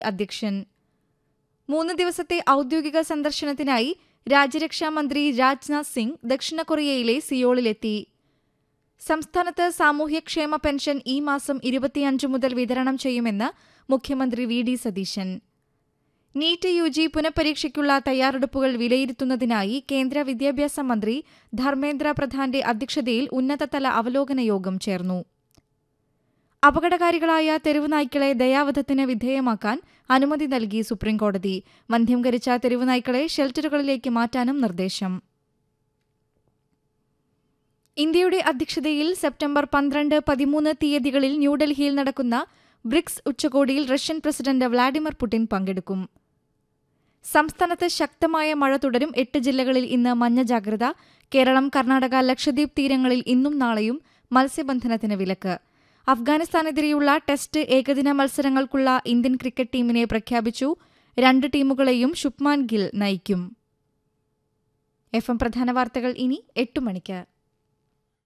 അധ്യക്ഷൻ മൂന്ന് ദിവസത്തെ ഔദ്യോഗിക സന്ദർശനത്തിനായി രാജ്യരക്ഷാമന്ത്രി രാജ്നാഥ് സിംഗ് ദക്ഷിണ കൊറിയയിലെ സിയോളിലെത്തി സംസ്ഥാനത്ത് സാമൂഹ്യക്ഷേമ പെൻഷൻ ഈ മാസം ഇരുപത്തിയഞ്ച് മുതൽ വിതരണം ചെയ്യുമെന്ന് മുഖ്യമന്ത്രി V D Satheesan NEET U G പുനഃപരീക്ഷയ്ക്കുള്ള തയ്യാറെടുപ്പുകൾ വിലയിരുത്തുന്നതിനായി കേന്ദ്ര വിദ്യാഭ്യാസ മന്ത്രി ധർമ്മേന്ദ്ര പ്രധാന്റെ അധ്യക്ഷതയിൽ ഉന്നതതല അവലോകന യോഗം ചേർന്നു അപകടകാരികളായ തെരുവുനായ്ക്കളെ ദയാവധത്തിന് വിധേയമാക്കാൻ അനുമതി നൽകി സുപ്രീംകോടതി വന്ധ്യംകരിച്ച തെരുവുനായ്ക്കളെ ഷെൽട്ടറുകളിലേക്ക് മാറ്റാനും നിർദ്ദേശം ഇന്ത്യയുടെ അധ്യക്ഷതയിൽ സെപ്റ്റംബർ പന്ത്രണ്ട് പതിമൂന്ന് തീയതികളിൽ ന്യൂഡൽഹിയിൽ നടക്കുന്ന ബ്രിക്സ് ഉച്ചകോടിയിൽ റഷ്യൻ പ്രസിഡന്റ് വ്ളാഡിമിർ പുടിൻ പങ്കെടുക്കും സംസ്ഥാനത്ത് ശക്തമായ മഴ തുടരും എട്ട് ജില്ലകളിൽ ഇന്ന് മഞ്ഞ ജാഗ്രത കേരളം കർണാടക ലക്ഷദ്വീപ് തീരങ്ങളിൽ ഇന്നും നാളെയും മത്സ്യബന്ധനത്തിന് വിലക്ക് അഫ്ഗാനിസ്ഥാനെതിരെയുള്ള ടെസ്റ്റ് ഏകദിന മത്സരങ്ങൾക്കുള്ള ഇന്ത്യൻ ക്രിക്കറ്റ് ടീമിനെ പ്രഖ്യാപിച്ചു രണ്ട് ടീമുകളെയും ശുഭ്മാൻ ഗിൽ നയിക്കും എഫ് എം പ്രധാന വാർത്തകൾ ഇനി എട്ട് മണിക്ക്